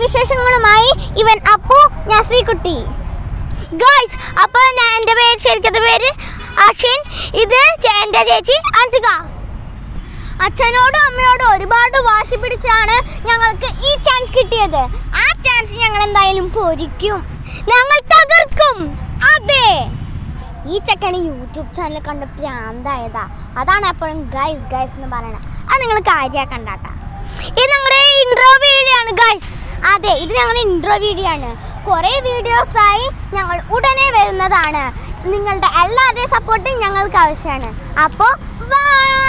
വിശേഷങ്ങളുമായി ഇവൻ അപ്പു ഞാൻ ശ്രീകുട്ടി ഗായ്സ് അപ്പോൾ ഞാൻ എൻ്റെ പേര് ശരിക്കത്തെ പേര് അശ്വിൻ ഇത് ചേ- എൻ്റെ ചേച്ചി അഞ്ജിക അച്ഛനോടും അമ്മയോടും ഒരുപാട് വാശി പിടിച്ചാണ് ഞങ്ങൾക്ക് ഈ ചാൻസ് കിട്ടിയത് ആ ചാൻസ് ഞങ്ങൾ എന്തായാലും പൊരിക്കും ഞങ്ങൾ തകർക്കും അതെ ഈ ചെക്കന് യൂട്യൂബ് ചാനൽ കണ്ട് പ്രാന്തായതാ അതാണ് എപ്പോഴും ഗൈസ് ഗൈസ് എന്ന് പറയണത് അത് നിങ്ങൾ കാര്യമാക്കണ്ടാട്ടാ ഇത് ഞങ്ങളുടെ ഇൻട്രോ വീഡിയോ ആണ് ഗൈസ് അതെ ഇത് ഞങ്ങളുടെ ഇൻട്രോ വീഡിയോ ആണ് കുറേ വീഡിയോസായി ഞങ്ങൾ ഉടനെ വരുന്നതാണ് നിങ്ങളുടെ എല്ലാവരുടെയും സപ്പോർട്ടും ഞങ്ങൾക്ക് ആവശ്യമാണ് അപ്പോൾ ബൈ